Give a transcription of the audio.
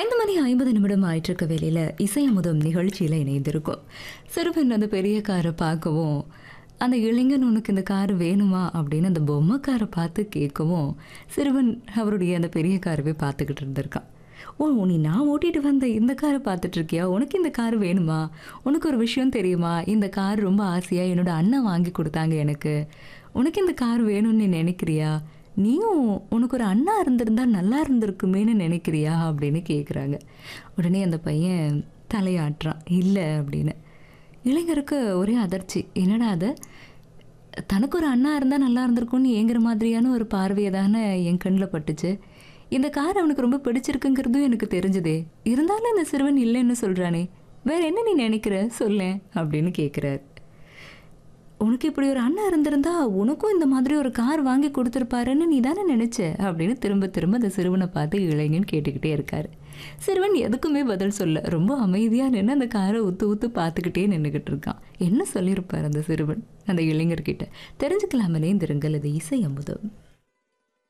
ஐந்து மணி ஐம்பது நிமிடம் ஆயிட்டிருக்க வேலையில் இசை அமுதம் நிகழ்ச்சியில் இணைந்திருக்கும் சிறுவன் அந்த பெரிய காரை பார்க்கவும் அந்த இளைஞன் உனக்கு இந்த கார் வேணுமா அப்படின்னு அந்த பொம்மை காரை பார்த்து கேட்கவும் சிறுவன் அவருடைய அந்த பெரிய காரவே பார்த்துக்கிட்டு இருந்திருக்கான் ஓ நீ நான் ஓட்டிட்டு வந்த இந்த காரை பார்த்துட்டு இருக்கியா உனக்கு இந்த கார் வேணுமா உனக்கு ஒரு விஷயம் தெரியுமா இந்த கார் ரொம்ப ஆசையாக என்னோட அண்ணன் வாங்கி கொடுத்தாங்க எனக்கு உனக்கு இந்த கார் வேணும்னு நீ நினைக்கிறியா நீயும் உனக்கு ஒரு அண்ணா இருந்திருந்தா நல்லா இருந்திருக்குமேன்னு நினைக்கிறியா அப்படின்னு கேட்குறாங்க உடனே அந்த பையன் தலையாட்டுறான் இல்லை அப்படின்னு இளைஞருக்கு ஒரே அதிர்ச்சி என்னடா அது தனக்கு ஒரு அண்ணா இருந்தால் நல்லா இருந்திருக்கும்னு ஏங்குற மாதிரியான ஒரு பார்வையை தானே என் கண்ணில் பட்டுச்சு இந்த கார் அவனுக்கு ரொம்ப பிடிச்சிருக்குங்கிறதும் எனக்கு தெரிஞ்சுதே இருந்தாலும் இந்த சிறுவன் இல்லைன்னு சொல்கிறானே வேற என்ன நீ நினைக்கிற சொல்லேன் அப்படின்னு கேட்குறாரு உனக்கு இப்படி ஒரு அண்ணன் இருந்திருந்தா உனக்கும் இந்த மாதிரி ஒரு கார் வாங்கி கொடுத்துருப்பாருன்னு நீ தானே நினைச்ச அப்படின்னு திரும்ப திரும்ப அந்த சிறுவனை பார்த்து இளைஞன் கேட்டுக்கிட்டே இருக்காரு சிறுவன் எதுக்குமே பதில் சொல்ல ரொம்ப அமைதியாக நின்று அந்த காரை ஊத்து ஊத்து பார்த்துக்கிட்டே நின்றுக்கிட்டு இருக்கான் என்ன சொல்லியிருப்பார் அந்த சிறுவன் அந்த இளைஞர்கிட்ட தெரிஞ்சுக்கலாமலே இந்த இருங்கள் அது இசை அமுதம்